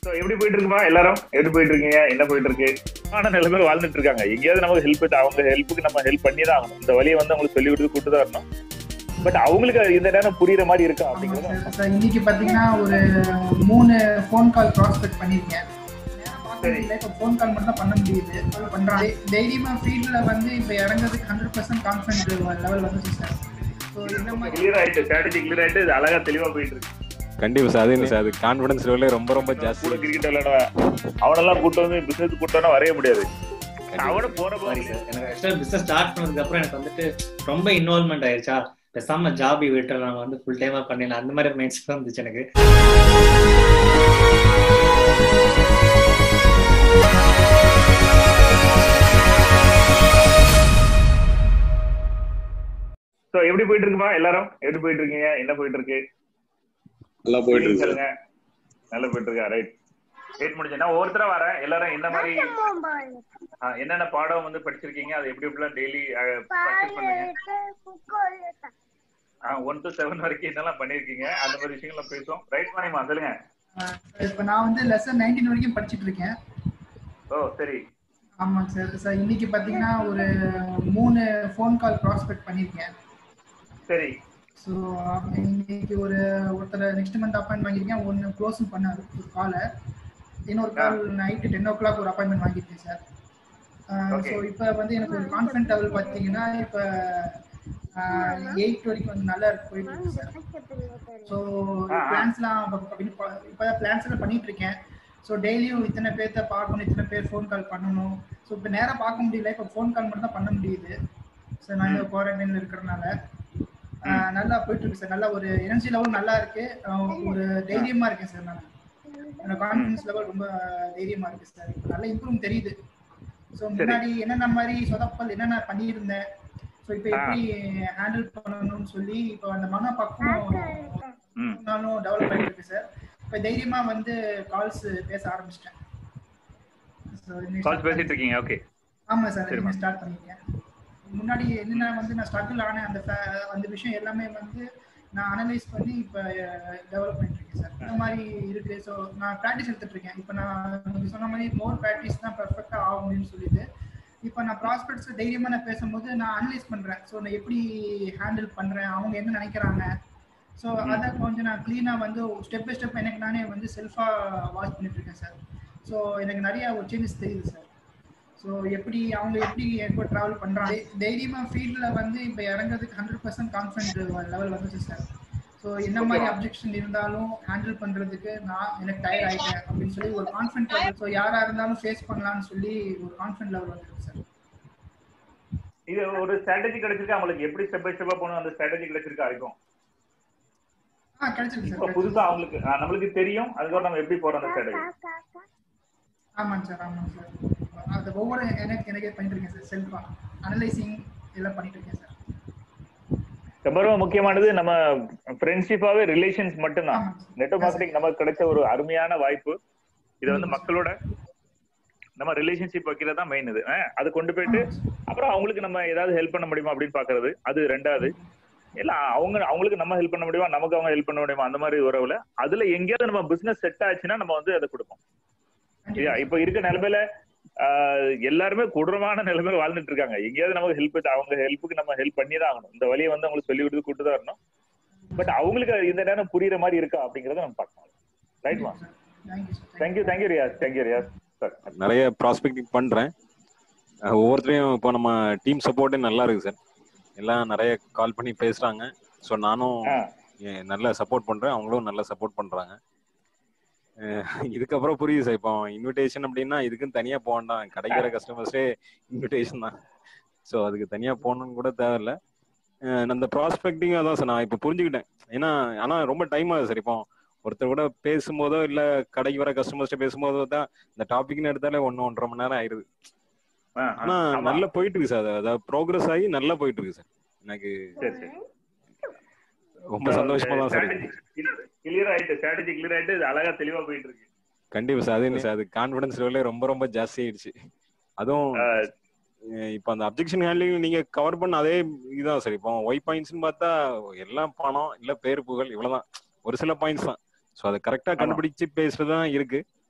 So எப்படி போயிட்டு இருக்குமா எல்லாரும் எப்படி போயிட்டு இருக்கீங்க என்ன போயிட்டு இருக்கு ஆனா நிறைய பேர் வாழ்ந்துட்டு இருக்காங்க எங்கேயாவது நமக்கு ஹெல்ப் அவங்க ஹெல்ப்புக்கு நம்ம ஹெல்ப் பண்ணி தான் ஆகணும் இந்த வழியை வந்து அவங்களுக்கு சொல்லி கொடுத்து கூட்டு தான் வரணும் பட் அவங்களுக்கு அது இந்த நேரம் புரியுற மாதிரி இருக்கா ஆமா அப்படிங்கிறது சார் சார் இன்னைக்கு பார்த்தீங்கன்னா ஒரு மூணு ஃபோன் கால் ப்ராஸ்பெக்ட் பண்ணியிருக்கேன் நேரா பார்க்க சரி. முடியல இப்போ ஃபோன் கால் மட்டும் தான் பண்ண முடியுது கால் பண்ணுறாங்க தைரியமாக ஃபீல்டில் வந்து இப்போ இறங்குறதுக்கு ஹண்ட்ரட் பர்சன்ட் கான்ஃபிடன்ட் லெவல் வந்துச்சு சார் ஸோ இந்த மாதிரி கிளியர் ஆயிட்டு ஸ்ட்ராட்டஜி கிளியர் ஆயிட்டு இது அழகா தெளிவா போயிட்டு இருக்கு கண்டிப்பா சார் அது சார் அது கான்ஃபிடன்ஸ் லெவலே ரொம்ப ரொம்ப ஜாஸ்தி கூட கிரிக்கெட் விளையாடுவேன் அவனெல்லாம் கூட்டு வந்து பிசினஸ் கூட்டம்னா வரைய முடியாது அவன போற சாரி மாதிரி சார் எனக்கு ஆக்சுவலாக பிஸ்னஸ் ஸ்டார்ட் பண்ணதுக்கு அப்புறம் எனக்கு வந்துட்டு ரொம்ப இன்வால்மெண்ட் ஆயிருச்சா பேசாம ஜாபி விட்டு நம்ம வந்து ஃபுல் டைமா பண்ணிடலாம் அந்த மாதிரி மைண்ட் செட் வந்துச்சு எனக்கு ஸோ எப்படி போயிட்டு இருக்குமா எல்லாரும் எப்படி போயிட்டு இருக்கீங்க என்ன போயிட்டு இருக்கு நல்லா போயிட்டு இருக்கு சார் சொல்லுங்க நல்லா போயிட்டு இருக்கா ரைட் வெயிட் முடிஞ்சு நான் ஒவ்வொருத்தரா வரேன் எல்லாரும் என்ன மாதிரி ஆ, என்னென்ன பாடம் வந்து படிச்சிருக்கீங்க அது எப்படி எப்படிலாம் டெய்லி ப்ராக்டிஸ் பண்ணுங்க ஒன் டு செவன் வரைக்கும் என்னெல்லாம் பண்ணிருக்கீங்க அந்த மாதிரி விஷயங்கள்லாம் பேசுவோம் ரைட் பண்ணிமா சொல்லுங்க இப்போ நான் வந்து லெசன் நைன்டீன் வரைக்கும் படிச்சுட்டு இருக்கேன் ஓ சரி ஆமாங்க சார் சார் இன்னைக்கு பார்த்தீங்கன்னா ஒரு மூணு ஃபோன் கால் ப்ராஸ்பெக்ட் பண்ணியிருக்கேன் சரி ஸோ இன்னைக்கு ஒரு ஒருத்தர் நெக்ஸ்ட் மந்த் அப்பாயின்ட் வாங்கியிருக்கேன் ஒன்று க்ளோஸும் பண்ணாரு ஒரு காலை இன்னொரு call night ten o'clock ஒரு அப்பாயின்மெண்ட் வாங்கியிருக்கேன் சார் Okay. ஸோ இப்போ வந்து எனக்கு ஒரு கான்ஃபிடன்ட் லெவல் பார்த்தீங்கன்னா இப்போ எயிட் வரைக்கும் வந்து நல்லா இருக்கு போயிட்டு இருக்கு சார் ஸோ ஆ, ஆ. பிளான்ஸ்லாம் இப்போ பிளான்ஸ் எல்லாம் பண்ணிட்டு இருக்கேன் ஸோ டெய்லியும் இத்தனை பேர்த்த பார்க்கணும் இத்தனை பேர் ஃபோன் கால் பண்ணணும் ஸோ இப்போ நேராக பார்க்க முடியல இப்போ ஃபோன் கால் மட்டும் தான் பண்ண முடியுது சார் நான் இந்த குவாரண்டைனில் இருக்கிறனால ஆஹ் நல்லா போயிட்டு இருக்கு சார் நல்லா ஒரு எனர்ஜி லெவல் நல்லா இருக்கு ஆஹ் ஒரு தைரியமா இருக்கேன் சார் நான் என்னோட கான்ஃபிடன்ஸ் லெவல் ரொம்ப தைரியமா இருக்கு சார் இப்போ நல்ல இம்ப்ரூவ் தெரியுது ஸோ முன்னாடி என்னென்ன மாதிரி சொதப்பல் என்னென்ன பண்ணியிருந்தேன் ஸோ இப்போ எப்படி ஹேண்டில் பண்ணணும்னு சொல்லி இப்போ அந்த மனப்பக்குவம் ம் நானும் டெவலப் ஆகிட்டு இருக்கு சார் இப்போ தைரியமா வந்து கால்ஸ் பேச ஆரம்பிச்சிட்டேன் So, இன்னைக்கு கால் start பேசிட்டு இருக்கீங்க ஓகே ஆமா சார் சரிம்மா. நீங்க ஸ்டார்ட் பண்ணிருக்கேன் முன்னாடி என்னன்னா வந்து நான் ஸ்ட்ரகிள் ஆனேன் அந்த fa- அந்த விஷயம் எல்லாமே வந்து நான் அனலைஸ் பண்ணி இப்போ டெவலப் பண்ணிட்டு இருக்கேன் சார் இந்த மாதிரி இருக்கு ஸோ நான் ப்ராக்டிஸ் எடுத்துட்டு இருக்கேன் இப்போ நான் நீங்க சொன்ன மாதிரி மோர் ப்ராக்டிஸ் தான் பர்ஃபெக்டாக ஆகும் அப்படின்னு சொல்லிட்டு இப்போ நான் ப்ராஸ்பெக்ட்ஸ் தைரியமா நான் பேசும்போது நான் அனலைஸ் பண்றேன் ஸோ நான் எப்படி ஹேண்டில் பண்றேன் அவங்க என்ன நினைக்கிறாங்க ஸோ அதை கொஞ்சம் நான் க்ளீனாக வந்து ஸ்டெப் பை ஸ்டெப் எனக்கு நானே வந்து செல்ஃபாக வாட்ச் பண்ணிட்டு இருக்கேன் சார் ஸோ எனக்கு நிறைய ஒரு சேஞ்சஸ் தெரியுது சார் ஸோ எப்படி அவங்க எப்படி எப்போ ட்ராவல் பண்ணுறாங்க தைரியமாக ஃபீல்டில் வந்து இப்போ இறங்குறதுக்கு ஹண்ட்ரட் பர்சன்ட் கான்ஃபிடன்ட் லெவல் வந்துச்சு சார் ஸோ என்ன மாதிரி அப்ஜெக்ஷன் இருந்தாலும் ஹேண்டில் பண்ணுறதுக்கு நான் எனக்கு டயர் ஆகிட்டேன் அப்படின்னு சொல்லி ஒரு கான்ஃபிடன்ட் லெவல் ஸோ யாராக இருந்தாலும் ஃபேஸ் பண்ணலாம்னு சொல்லி ஒரு கான்ஃபிடன்ட் லெவல் வந்துருக்கு சார் இது ஒரு ஸ்ட்ராட்டஜி கிடைச்சிருக்கா அவங்களுக்கு எப்படி ஸ்டெப் பை ஸ்டெப்பா போகணும் அந்த ஸ்ட்ராட்டஜி கிடைச்சிருக்கா இருக்கும் ஆ கிடைச்சிருக்கு இப்போ சார் புதுசா அவங்களுக்கு ஆ, நம்மளுக்கு தெரியும் அதுக்கப்புறம் நம்ம எப்படி போறோம் அந்த ஸ்ட்ராட்டஜி ஆமாங்க சார் ஆமாங்க சார் அது ஒவ்வொரு எனக்கு எனக்கே பண்ணிட்டு இருக்கேன் சார் செல்ஃபாக அனலைசிங் எல்லாம் பண்ணிட்டு இருக்கேன் சார் ரொம்ப ரொம்ப முக்கியமானது நம்ம ஃப்ரெண்ட்ஷிப்பாவே ரிலேஷன்ஸ் மட்டும்தான் ஆமாங்க சார். நெட்வொர்க் மார்க்கெட்டிங் நமக்கு கிடைச்ச ஒரு அருமையான வாய்ப்பு இது வந்து மக்களோட நம்ம ரிலேஷன்ஷிப் வைக்கிறது தான் மெயின் இது அஹ், அது கொண்டு போயிட்டு அப்புறம் அவங்களுக்கு நம்ம ஏதாவது ஹெல்ப் பண்ண முடியுமா அப்படின்னு பாக்குறது அது ரெண்டாவது இல்ல அவங்க அவங்களுக்கு நம்ம ஹெல்ப் பண்ண முடியுமா நமக்கு அவங்க ஹெல்ப் பண்ண முடியுமா அந்த மாதிரி உறவுல அதுல எங்கேயாவது நம்ம பிசினஸ் செட் ஆச்சுன்னா நம்ம வந்து அதை கொடுப்போம் சரியா இப்ப இருக்க நிலைமையில ஆஹ், எல்லாருமே கொடூரமான நிலைமையில வாழ்ந்துட்டு இருக்காங்க எங்கேயாவது நமக்கு ஹெல்ப் அவங்க ஹெல்ப்புக்கு நம்ம ஹெல்ப் பண்ணி தான் ஆகணும் இந்த வழியை வந்து அவங்களுக்கு சொல்லி கொடுத்து கூட்டு தான் வரணும் பட் அவங்களுக்கு அது இந்த நேரம் புரியுற மாதிரி இருக்கா அப்படிங்கறத நம்ம பார்க்கணும் ரைட்மா thank you sir thank you thank you Riyaz thank you Riyaz sir நிறைய ப்ராஸ்பெக்டிங் பண்றேன் அஹ் ஒவ்வொருத்தரையும் இப்போ நம்ம டீம் சப்போர்ட்டே நல்லா இருக்கு சார் எல்லாம் நிறைய கால் பண்ணி பேசுறாங்க ஸோ நானும் எ- நல்லா சப்போர்ட் பண்றேன் அவங்களும் நல்லா சப்போர்ட் பண்றாங்க அஹ் இதுக்கப்புறம் புரியுது சார் இப்போ இன்விடேஷன் அப்படின்னா இதுக்குன்னு தனியா போக வேண்டாம் கிடைக்கிற கஸ்டமர்ஸே இன்விடேஷன் தான் ஸோ அதுக்கு தனியா போகணும்னு கூட தேவையில்ல அஹ் அந்த ப்ராஸ்பெக்டிங் அதான் சார் நான் இப்போ புரிஞ்சுக்கிட்டேன் ஏன்னா ஆனா ரொம்ப டைம் ஆகுது சார் இப்போ ஒருத்தர் கூட பேசும்போதோ இல்ல கடைக்கு வர கஸ்டமர்ஸ்ட்ட பேசும்போதோ தான் இந்த டாபிக்னு எடுத்தாலே ஒன்னு ஒன்றரை மணி நேரம் ஆயிருது ஆனா நல்லா போயிட்டு இருக்கு சார் அதாவது ப்ரோக்ரஸ் ஆகி நல்லா போயிட்டு இருக்கு சார் எனக்கு சரி சரி ரொம்ப சந்தோஷமா தான் சார் இருக்கு கிளியர் ஆயிட்டு ஸ்ட்ராட்டஜி கிளியர் ஆயிட்டு இது அழகா தெளிவா போயிட்டு இருக்கு கண்டிப்பா சார் அது இல்லை சார் அது கான்பிடன்ஸ் லெவலே ரொம்ப ரொம்ப ஜாஸ்தி ஆயிடுச்சு அதுவும் ஆஹ், அஹ் இப்ப அந்த அப்ஜெக்ஷன் ஹேண்ட்லிங் நீங்க கவர் பண்ண அதே இதுதான் சார் இப்போ ஒய் பாயிண்ட்ஸ்னு பார்த்தா எல்லாம் பணம் இல்ல பேர் புகழ் இவ்வளவுதான் ஒரு சில பாயிண்ட்ஸ் தான் ஸோ அதை கரெக்டா ஆமா. கண்டுபிடிச்சு பேசுறதுதான் இருக்கு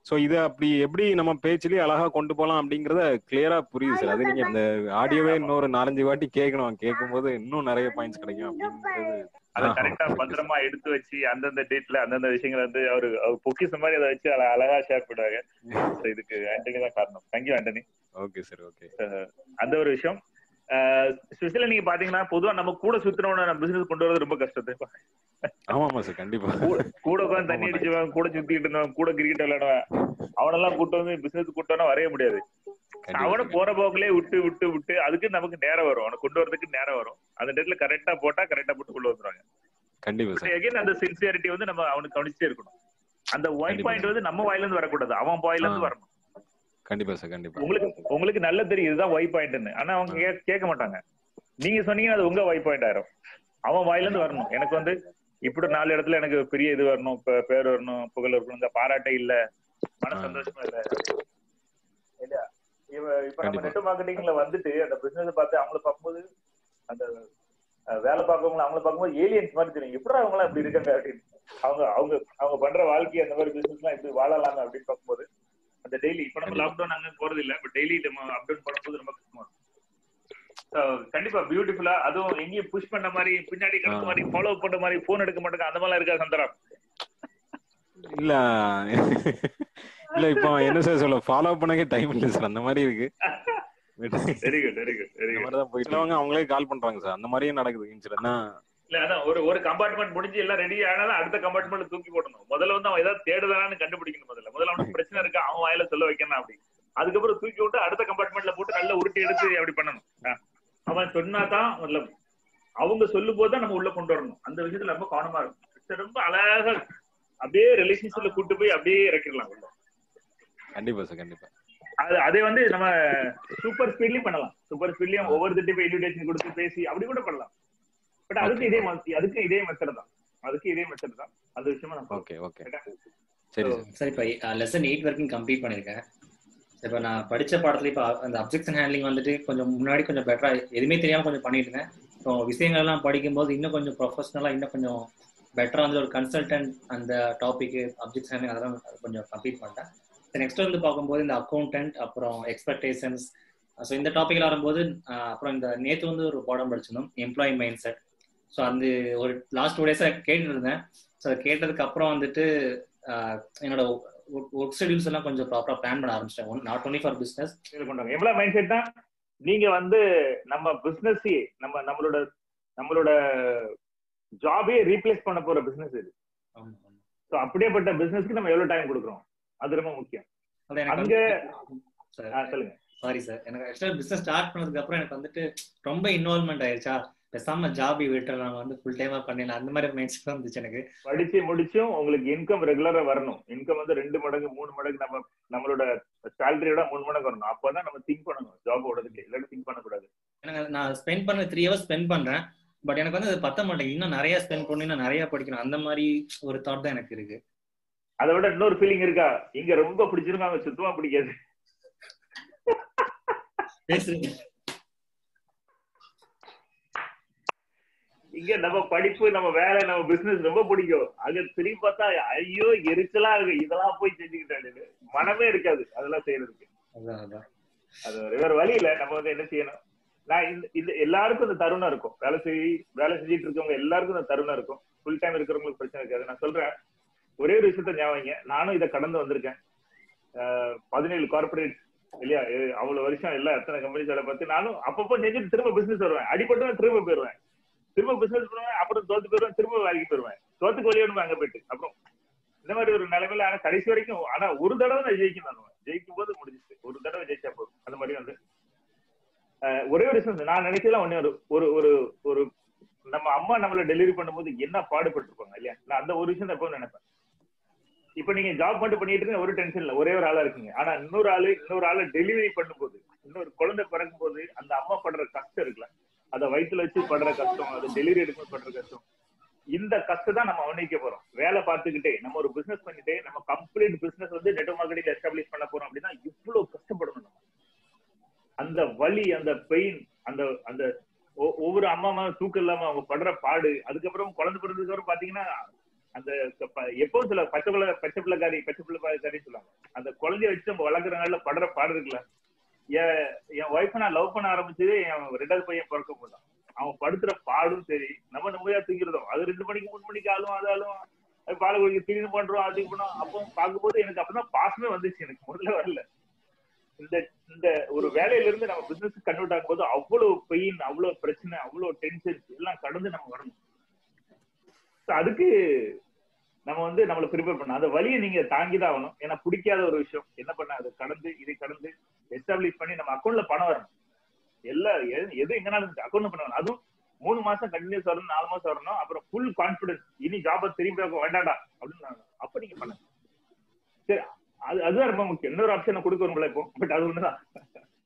ஸோ இதை அப்படி எப்படி நம்ம பேச்சிலேயே அழகா கொண்டு போகலாம் அப்படிங்கறத கிளியரா புரியுது சார் அது நீங்க அந்த ஆடியோவே இன்னொரு நாலஞ்சு வாட்டி கேட்கணும் கேட்கும்போது இன்னும் நிறைய பாயிண்ட்ஸ் கிடைக்கும் அப்படின்றது அதை கரெக்டா பத்திரமா எடுத்து வச்சு அந்தந்த டேட்ல அந்தந்த விஷயங்களை வந்து அவரு அவர் பொக்கிஷம் மாதிரி அதை வச்சு அழ- அழகா ஷேர் பண்ணுவாங்க So இதுக்கு ஆண்டனி தான் காரணம் thank you Antony okay sir okay அந்த ஒரு விஷயம் ஸ்பெஷலா நீங்க பாத்தீங்கன்னா பொதுவா நம்ம கூட சுத்தினவன நம்ம பிசினஸ் கொண்டு வரது ரொம்ப கஷ்டம் ஆமா ஆமா சார் கண்டிப்பா கூட கூட உட்காந்து தண்ணி அடிச்சவன் கூட சுத்திட்டு இருந்தவன் கூட கிரிக்கெட் விளையாடுவன் அவனெல்லாம் கூட்டு வந்து பிசினஸ் கூட்டு வந்தா வரைய முடியாது அவனை போற போக்கிலே விட்டு விட்டு விட்டு அதுக்கு நமக்கு நேரம் வரும் அவனை கொண்டு வரதுக்கு நேரம் வரும் அந்த டேட்ல கரெக்டா போட்டா கரெக்டா போட்டு கொண்டு வந்துருவாங்க கண்டிப்பா சார் அகைன் அந்த சின்சியாரிட்டி வந்து நம்ம அவனுக்கு கவனிச்சே இருக்கணும் அந்த ஒயின் கண்டிப்பா. பாயிண்ட் வந்து நம்ம வாயில இருந்து வரக்கூடாது அவன் வாயில இருந்து ஆ. வரணும் கண்டிப்பா சார் கண்டிப்பா உங்களுக்கு உங்களுக்கு நல்ல தெரியும் இதுதான் ஒய் பாயிண்ட்னு ஆனா அவங்க கே- கேட்க மாட்டாங்க நீங்க சொன்னீங்கன்னா அது உங்க ஒய் பாயிண்ட் ஆயிரும் அவன் வாயில இருந்து வரணும் எனக்கு வந்து இப்படி நாலு இடத்துல எனக்கு பெரிய இது வரணும் பே- பேர் வரணும் புகழ் வரணும் இந்த பாராட்டே இல்ல மன ஆ. சந்தோஷமா இல்ல இல்லையா இவ இப்ப நம்ம கண்டிப்பா. நெட் மார்க்கெட்டிங்ல வந்துட்டு அந்த பிசினஸ் பார்த்து அவங்கள பார்க்கும்போது அந்த அஹ், வேலை பார்க்கவங்கள அவங்கள பார்க்கும்போது ஏலியன்ஸ் மாதிரி தெரியும் எப்படி அவங்க எல்லாம் இப்படி இருக்காங்க அப்படின்னு அவங்க அவங்க அவங்க பண்ற வாழ்க்கை அந்த மாதிரி பிசினஸ் எல்லாம் இப்படி வாழலாமே அப்படின்னு பார்க்கும்போது அந்த டெய்லி இப்ப நம்ம கண்டிப்பா. லாக்டவுன் அங்க போறது இல்ல பட் டெய்லி நம்ம அப்டவுன் பண்ணும்போது ரொம்ப கஷ்டமா இருக்கும் So, கண்டிப்பா பியூட்டிஃபுல்லா அதுவும் எங்கேயும் புஷ் பண்ண மாதிரி பின்னாடி கிடக்க ஆ. மாதிரி ஃபாலோ பண்ண மாதிரி போன் எடுக்க மாட்டாங்க அந்த மாதிரிலாம் இருக்கா சந்தரா இல்ல இல்ல இப்போ என்ன சார் சொல்ல ஃபாலோ பண்ணவே டைம் இல்ல சார் அந்த மாதிரி இருக்கு very good very good very இந்த குட் மாதிரி தான் போயிட்டு சிலவங்க அவங்களே கால் பண்றாங்க சார் அந்த மாதிரியும் நடக்குது இன்சிடென்ட் இல்ல அதான் ஒரு ஒரு கம்பார்ட்மெண்ட் முடிஞ்சு எல்லாம் ரெடி ஆனாலும் அடுத்த கம்பார்ட்மெண்ட் தூக்கி போடணும் முதல்ல வந்து அவன் ஏதாவது தேடுதானான்னு கண்டுபிடிக்கணும் முதல்ல முதல்ல அவனுக்கு பிரச்சனை இருக்கா அவன் வாயில சொல்ல வைக்கணும் அப்படி அதுக்கப்புறம் தூக்கி விட்டு அடுத்த கம்பார்ட்மெண்ட்ல போட்டு நல்லா உருட்டி எடுத்து அப்படி பண்ணணும் ஆ. அவன் சொன்னாதான் முதல்ல அவங்க சொல்லும் போது தான் நம்ம உள்ள கொண்டு வரணும் அந்த விஷயத்துல ரொம்ப கவனமா இருக்கும் இது ரொம்ப அழகா அப்படியே ரிலேஷன்ஷிப்ல கூட்டு போய் அப்படியே இறக்கிடலாம் உள்ள கண்டிப்பா சார் கண்டிப்பா அது அதே வந்து நம்ம சூப்பர் ஸ்பீட்லயும் பண்ணலாம் சூப்பர் ஸ்பீட்லயும் ஒவ்வொரு திட்டம் இன்விடேஷன் கொடுத்து பேசி அப்படி கூட பண்ணலாம் பட் அதுக்கு இதே மாதிரி அதுக்கு இதே மெத்தட் தான் அதுக்கு இதே மெத்தட் தான் அந்த விஷயமா நம்ம ஓகே ஓகே சரி சார் சார் இப்போ லெசன் எயிட் வரைக்கும் கம்ப்ளீட் பண்ணியிருக்கேன் இப்போ நான் படிச்ச பாடத்துல இப்போ அந்த அப்ஜெக்ஷன் ஹேண்ட்லிங் வந்துட்டு கொஞ்சம் முன்னாடி கொஞ்சம் பெட்டரா எதுவுமே தெரியாம கொஞ்சம் பண்ணிட்டு இருந்தேன் இப்போ விஷயங்கள் எல்லாம் படிக்கும்போது இன்னும் கொஞ்சம் ப்ரொஃபஷனலா இன்னும் கொஞ்சம் பெட்டரா வந்து ஒரு கன்சல்டன்ட் அந்த டாபிக் அப்ஜெக்ஷன் ஹேண்ட்லிங் அதெல்லாம் கொஞ்சம் கம்ப்ளீட் பண்ணிட்டேன் நெக்ஸ்ட் வந்து பார்க்கும்போது இந்த அக்கௌண்டன்ட் அப்புறம் எக்ஸ்பெக்டேஷன்ஸ் ஸோ இந்த டாபிக்ல வரும்போது ஆஹ் அப்புறம் இந்த நேத்து வந்து ஒரு பாடம் படிச்சிருந்தோம் எம்ப்ளாயி மைண்ட் செட் ஸோ அந்த ஒரு லாஸ்ட் டூ டேஸாக கேட்டுட்டு இருந்தேன் ஸோ அதை கேட்டதுக்கு அப்புறம் வந்துட்டு ஆஹ் என்னோட ஒர்க் ஷெடியூல்ஸ் எல்லாம் கொஞ்சம் ப்ராப்பரா பிளான் பண்ண ஆரம்பிச்சிட்டேன் நாட் ஒன்லி ஃபார் பிசினஸ் இது கொண்டாங்க எவ்வளவு மைண்ட் செட் தான் நீங்க வந்து நம்ம பிசினஸ் நம்ம நம்மளோட நம்மளோட ஜாபே ரீப்ளேஸ் பண்ண போற பிசினஸ் இது ஸோ அப்படியேப்பட்ட பிசினஸ்க்கு நம்ம எவ்வளவு டைம் கொடுக்குறோம் அது ரொம்ப முக்கியம் அது எனக்கு அங்க சார் ஆ, சொல்லுங்க சாரி சார் எனக்கு ஆக்சுவலாக பிசினஸ் ஸ்டார்ட் பண்ணதுக்கு அப்புறம் எனக்கு வந்துட்டு ரொம்ப இன்வால்மெண்ட் ஆயிருச்சா பேசாம ஜாபி விட்டு நான் வந்து ஃபுல் டைமா பண்ணிடலாம் அந்த மாதிரி மைண்ட் செட் வந்துச்சு எனக்கு படிச்சு முடிச்சும் உங்களுக்கு இன்கம் ரெகுலரா வரணும் இன்கம் வந்து ரெண்டு மடங்கு மூணு மடங்கு நம்ம நம்மளோட சேலரியோட மூணு மடங்கு வரணும் அப்பதான் நம்ம திங்க் பண்ணணும் ஜாப் ஓடுறதுக்கு இல்லாட்டி திங்க் பண்ணக்கூடாது எனக்கு நான் ஸ்பெண்ட் பண்ண த்ரீ ஹவர்ஸ் ஸ்பெண்ட் பண்றேன் பட் எனக்கு வந்து அது பத்த மாட்டேங்குது இன்னும் நிறைய ஸ்பெண்ட் பண்ணி இன்னும் நிறைய படிக்கணும் அந்த மாதிரி ஒரு தாட் தான் எனக்கு இருக்கு அதை விட இன்னொரு ஃபீலிங் இருக்கா இங்க ரொம்ப பிடிச்சிருக்கும் அங்க சுத்தமா பிடிக்காது பேசுறீங்க இங்க நம்ம படிப்பு நம்ம வேலை நம்ம பிசினஸ் ரொம்ப பிடிக்கும் அங்க திரும்பி பார்த்தா ஐயோ எரிச்சலா இருக்கு இதெல்லாம் போய் செஞ்சுக்கிட்டாரு மனமே இருக்காது அதெல்லாம் செய்யறதுக்கு அதான் அதான் அது ஒரு வேற வழி இல்ல நம்ம வந்து என்ன செய்யணும் நான் இந்த இந்த எல்லாருக்கும் இந்த தருணம் இருக்கும் வேலை செய் வேலை செஞ்சுட்டு இருக்கவங்க எல்லாருக்கும் இந்த தருணம் இருக்கும் ஃபுல் டைம் இருக்கிறவங்களுக்கு பிரச்சனை இருக்காது நான் சொல்றேன் ஒரே ஒரு விஷயத்த ஞாபகம் நானும் இதை கடந்து வந்திருக்கேன் அஹ் பதினேழு கார்பரேட் இல்லையா எ- அவ்வளவு வருஷம் இல்ல எத்தனை கம்பெனிஸ் வேலை பார்த்து நானும் அப்பப்போ செஞ்சுட்டு திரும்ப பிசினஸ் வருவேன் அடிபட்டு திரும்ப போயிருவேன் திரும்ப பிசினஸ் பண்ணுவேன் அப்புறம் தோத்து போயிருவேன் திரும்ப வேலைக்கு போயிருவேன் தோத்துக்கு வழியோடு அங்க போயிட்டு அப்புறம் இந்த மாதிரி ஒரு நிலைமையில ஆனா கடைசி வரைக்கும் ஆனா ஒரு தடவை நான் ஜெயிக்கணும் நான் ஜெயிக்கும் போது முடிஞ்சிச்சு ஒரு தடவை ஜெயிச்சா போதும் அந்த மாதிரி வந்து அஹ், ஒரே ஒரு விஷயம் நான் நினைச்சலாம் ஒண்ணே ஒரு ஒரு ஒரு ஒரு நம்ம அம்மா நம்மள டெலிவரி பண்ணும்போது என்ன பாடுபட்டிருப்பாங்க இல்லையா நான் அந்த ஒரு விஷயம் எப்பவும் நினைப்பேன் இப்ப நீங்க ஜாப் மட்டும் பண்ணிட்டு இருக்க ஒரு டென்ஷன் இல்ல ஒரே ஒரு ஆளா இருக்கீங்க ஆனா இன்னொரு ஆளு இன்னொரு ஆளை டெலிவரி பண்ணும்போது இன்னொரு குழந்தை பிறக்கும் போது அந்த அம்மா படுற கஷ்டம் இருக்குல்ல அதை வயித்துல வச்சு படுற கஷ்டம் அது டெலிவரி எடுக்கும்போது படுற கஷ்டம் இந்த கஷ்டம் தான் நம்ம அவனிக்க போறோம் வேலை பார்த்துக்கிட்டே நம்ம ஒரு பிசினஸ் பண்ணிட்டே நம்ம கம்ப்ளீட் பிசினஸ் வந்து நெட் மார்க்கெட்டிங் எஸ்டாப்ளிஷ் பண்ண போறோம் அப்படின்னா இவ்வளவு கஷ்டப்படணும் நம்ம அந்த வலி அந்த பெயின் அந்த அந்த ஒ- ஒவ்வொரு அம்மா அம்மா தூக்கம் இல்லாம அவங்க படுற பாடு அதுக்கப்புறம் குழந்தை பிறந்ததுக்கு அப்புறம் பாத்தீங்கன்னா அந்த அந்த ப- எப்பவும் சில பச்சை பிள்ளை பச்சை பிள்ளைக்காரி பச்சை பிள்ளைக்காரி சொல்லுவாங்க அந்த குழந்தைய வச்சு நம்ம வளர்க்குறனால படுற பாடு இருக்குல்ல என் என் ஒய்ஃபை நான் லவ் பண்ண ஆரம்பிச்சது என் ரெண்டாவது பையன் பிறக்க போதான் அவன் படுத்துற பாடும் சரி நம்ம நிம்மதியா தூங்கிறதும் அது ரெண்டு மணிக்கு மூணு மணிக்கு ஆளும் அதாலும் அது பால் குடிக்க கிளீன் பண்றோம் அது பண்ணோம் அப்போ பார்க்கும்போது எனக்கு அப்பதான் பாசமே வந்துச்சு எனக்கு முதல்ல வரல இந்த இந்த ஒரு வேலையில இருந்து நம்ம பிசினஸ் கன்வெர்ட் ஆகும்போது அவ்வளவு பெயின் அவ்வளவு பிரச்சனை அவ்வளவு டென்ஷன் எல்லாம் கடந்து நம்ம வரணும் So அதுக்கு நம்ம வந்து நம்மளை ப்ரிப்பேர் பண்ணணும் அந்த வழியை நீங்க தாங்கி தான் ஆகணும் ஏன்னா பிடிக்காத ஒரு விஷயம் என்ன பண்ண அதை கடந்து இதை கடந்து எஸ்டாப்ளிஷ் பண்ணி நம்ம அக்கௌண்ட்ல பணம் வரணும் எல்லா எது- எது எங்கனாலும் அக்கௌண்ட் பண்ண வரணும் அதுவும் மூணு மாசம் கண்டினியூஸ் வரணும் நாலு மாசம் வரணும் அப்புறம் ஃபுல் கான்பிடன்ஸ் இனி ஜாப திரும்பி பார்க்க வேண்டாடா அப்படின்னு நான் அப்ப நீங்க பண்ணுங்க சரி அது அதுதான் ரொம்ப முக்கியம் இன்னொரு ஆப்ஷன் கொடுக்க வரும்ல இப்போ பட் அது ஒண்ணுதான்